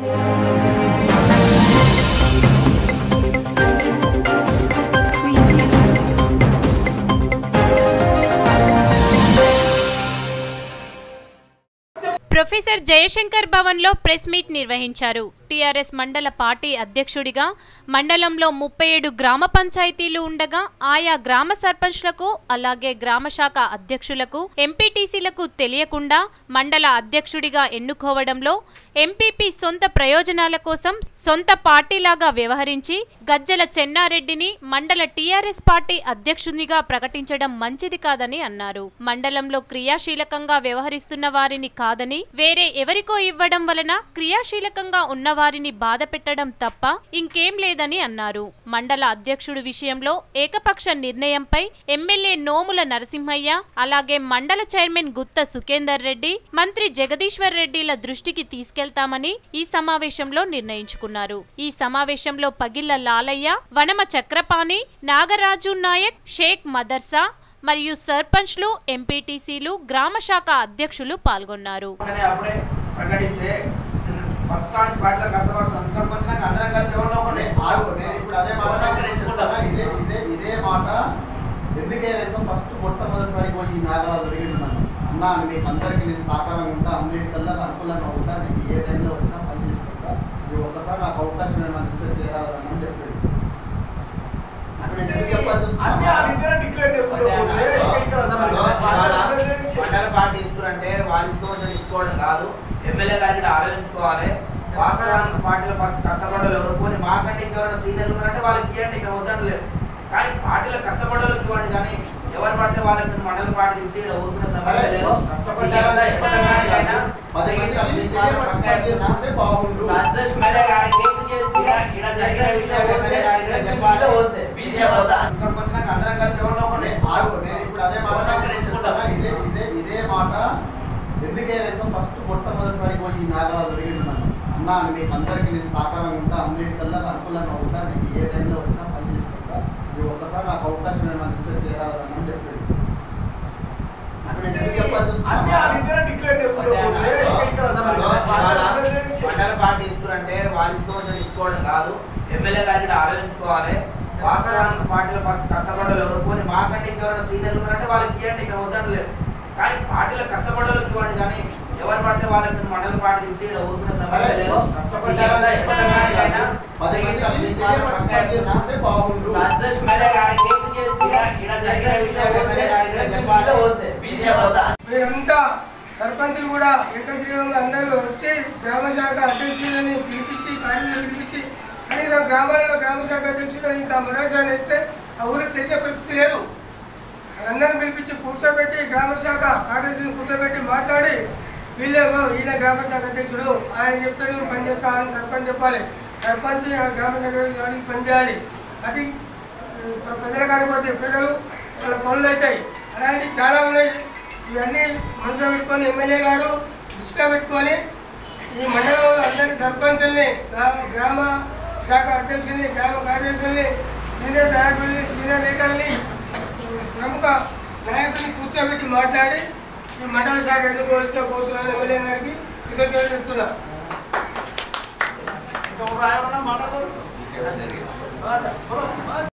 Professor Jayashankar భవన్లో press meet నిర్వహించారు TRS మండల పార్టీ అధ్యక్షుడిగా మండలంలో ముప్పై ఏడు గ్రామ పంచాయతీలు ఉండగా ఆయా గ్రామ సర్పంచ్లకు అలాగే గ్రామ శాఖ అధ్యక్షులకు ఎంపీటీసీలకు తెలియకుండా మండల అధ్యక్షుడిగా ఎన్నుకోవడంలో ఎంపీపీ సొంత ప్రయోజనాల కోసం సొంత పార్టీలాగా వ్యవహరించి గజ్జల చెన్నారెడ్డిని మండల టీఆర్ఎస్ పార్టీ అధ్యక్షునిగా ప్రకటించడం మంచిది కాదని అన్నారు మండలంలో క్రియాశీలకంగా వ్యవహరిస్తున్న వారిని కాదని వేరే ఎవరికో ఇవ్వడం వలన క్రియాశీలకంగా ఉన్న వారిని బాధ పెట్టడం తప్ప ఇంకేం లేదని అన్నారు మండల అధ్యక్షుడు విషయంలో ఏకపక్ష నిర్ణయంపై ఎమ్మెల్యే నోముల నరసింహయ్య అలాగే మండల చైర్మన్ గుత్త సుఖేందర్ రెడ్డి మంత్రి జగదీశ్వర్ రెడ్డిల దృష్టికి తీసుకెళ్తామని ఈ సమావేశంలో నిర్ణయించుకున్నారు ఈ సమావేశంలో పగిళ్ల లాలయ్య వనమ చక్రపాణి నాగరాజు నాయక్ షేక్ మదర్సా మరియు సర్పంచ్లు ఎంపీటీసీలు గ్రామ శాఖ అధ్యక్షులు పాల్గొన్నారు వెంటనే అప్పుడే ప్రకటిస్తే ఫస్ట్ కాడి పాటలు కష్టపడుతుంది అందుకని కొంచెం నాకు అందరం కలిసి ఎవరిలో ఒకటి ఆగు నేను ఇప్పుడు అదే మాట చెప్తున్నా. ఇదే ఇదే ఇదే మాట ఎందుకైనా ఫస్ట్ మొట్టమొదటిసారి పోయి ఈ నాగరాజు అడిగిండు నన్ను అన్నా మీకు అందరికీ నేను సహకారంగా ఉంటా అన్నిటికల్లా అనుకూలంగా ఉంటా నీకు ఏ టైంలో వచ్చినా పని చేసుకుంటా నువ్వు ఒక్కసారి నాకు అవకాశం ఏమైనా ఇస్తే చేరాలని అని చెప్పాడు నాకు నేను ఎందుకు చెప్పాలి మండల పార్టీ ఇస్తున్నారంటే వాళ్ళ ఇష్టం వచ్చినట్టు ఇచ్చుకోవడం కాదు ఎమ్మెల్యే గారికి కూడా ఆలోచించుకోవాలి వాస్తవానికి పార్టీలో ఫస్ట్ కష్టపడాలి ఎవరు పోనీ మాకంటే ఇంకెవరైనా సీనియర్లు ఉన్నారంటే వాళ్ళకి ఇవ్వండి ఇక్కడ వద్దట్లేదు కానీ పార్టీలో కష్టపడాలి ఇవ్వండి కానీ ఎవరు పడితే వాళ్ళకి మీరు మండల పార్టీ తీసి ఇక్కడ ఊరుకునే సమస్య లేదు కష్టపడ్డారా ఎక్కడైనా పది మందికి తెలియపరిచి పని చేసుకుంటే బాగుండు ఎమ్మెల్యే గారి కేసు చేసి ఈడ- ఈడ జరిగిన విషయం ఎమ్మెల్యే గారి దగ్గరికి వాళ్ళు వస్తే బీసీ పోతా. ఇక్కడ కొంచెం నాకు అందరం కలిసి ఎవరిలో ఒకటి నే- ఆగు నేను ఇప్పుడు అదే మాట చెప్తున్నా. ఇదే ఇదే ఇదే మాట ఎందుకైనా ఫస్ట్ మొట్టమొదటిసారి పోయి ఈ నాగరాజు అడిగిండు నన్ను అన్నా మీకు అందరికీ నేను సహకారంగా ఉంటా అన్నిటికల్లా అనుకూలంగా ఉంటా నీకు ఏ టైంలో వచ్చినా పని చేసుకుంటా నువ్వు ఒక్కసారి నాకు అవకాశం ఏమైనా ఇస్తే చేరాలని అని చెప్పాడు నాకు నేను ఎందుకు చెప్పాలి మండల పార్టీ ఇస్తున్నారంటే వాళ్ళ ఇష్టం వచ్చినట్టు ఇచ్చుకోవడం కాదు ఎమ్మెల్యే గారికి కూడా ఆలోచించుకోవాలి వాస్తవానికి పార్టీలో ఫస్ట్ కష్టపడాలి ఎవరు పోనీ మాకంటే ఇంకెవరైనా సీనియర్లు ఉన్నారంటే వాళ్ళకి ఇవ్వండి ఇక్కడ వద్దట్లేదు కానీ పార్టీలో కష్టపడాలి ఇవ్వండి కానీ ఎవరు పడితే వాళ్ళకి మీరు మండల పార్టీ తీసి ఇక్కడ ఊరుకునే సమస్య లేదు కష్టపడ్డారా ఎక్కడైనా పది మందికి తెలియపరిచి పని చేసుకుంటే బాగుండు ఎమ్మెల్యే గారి కేసు చేసి ఈడ- ఈడ జరిగిన విషయం ఎమ్మెల్యే గారి దగ్గరికి వాళ్ళు వస్తే బీసీ పోతా. మీరంతా సర్పంచులు కూడా ఏకగ్రీవంగా అందరూ వచ్చి గ్రామ శాఖ అధ్యక్షులని పిలిపించి కార్యదర్శులు పిలిపించి కనీసం గ్రామాలలో గ్రామ శాఖ అధ్యక్షులు ఇంత మరోసారి ఇస్తే ఆ ఊరికి తెలిసే పరిస్థితి లేదు అందరిని పిలిపించి కూర్చోబెట్టి గ్రామ శాఖ కార్యదర్శిని కూర్చోబెట్టి మాట్లాడి వీళ్ళే "ఓ, ఈయన గ్రామ శాఖ అధ్యక్షుడు ఆయన చెప్తే నువ్వు పని చేస్తానని సర్పంచ్ చెప్పాలి సర్పంచ్ ఆ గ్రామ శాఖ అధ్యక్షుడికి పని చేయాలి అది ఆ, ప్రజల కాడిపోతే ప్రజలు వాళ్ళ పనులు అవుతాయి అలాంటివి చాలా ఉన్నాయి ఇవన్నీ మనసులో పెట్టుకొని ఎమ్మెల్యే గారు దృష్టిలో పెట్టుకొని ఈ మండలంలో అందరి సర్పంచుల్ని గ్రా- గ్రామ శాఖ అధ్యక్షుల్ని గ్రామ కార్యదర్శుల్ని సీనియర్ నాయకుల్ని సీనియర్ లీడర్ని ప్రముఖ నాయకుల్ని కూర్చోబెట్టి మాట్లాడి ఈ మండల శాఖ ఎన్నుకోవాల్సిన కోరుతున్నాను ఎమ్మెల్యే గారికి కృతజ్ఞతలు చెప్తున్నా ఇంకా ఎవరైనా మాట్లాడతారు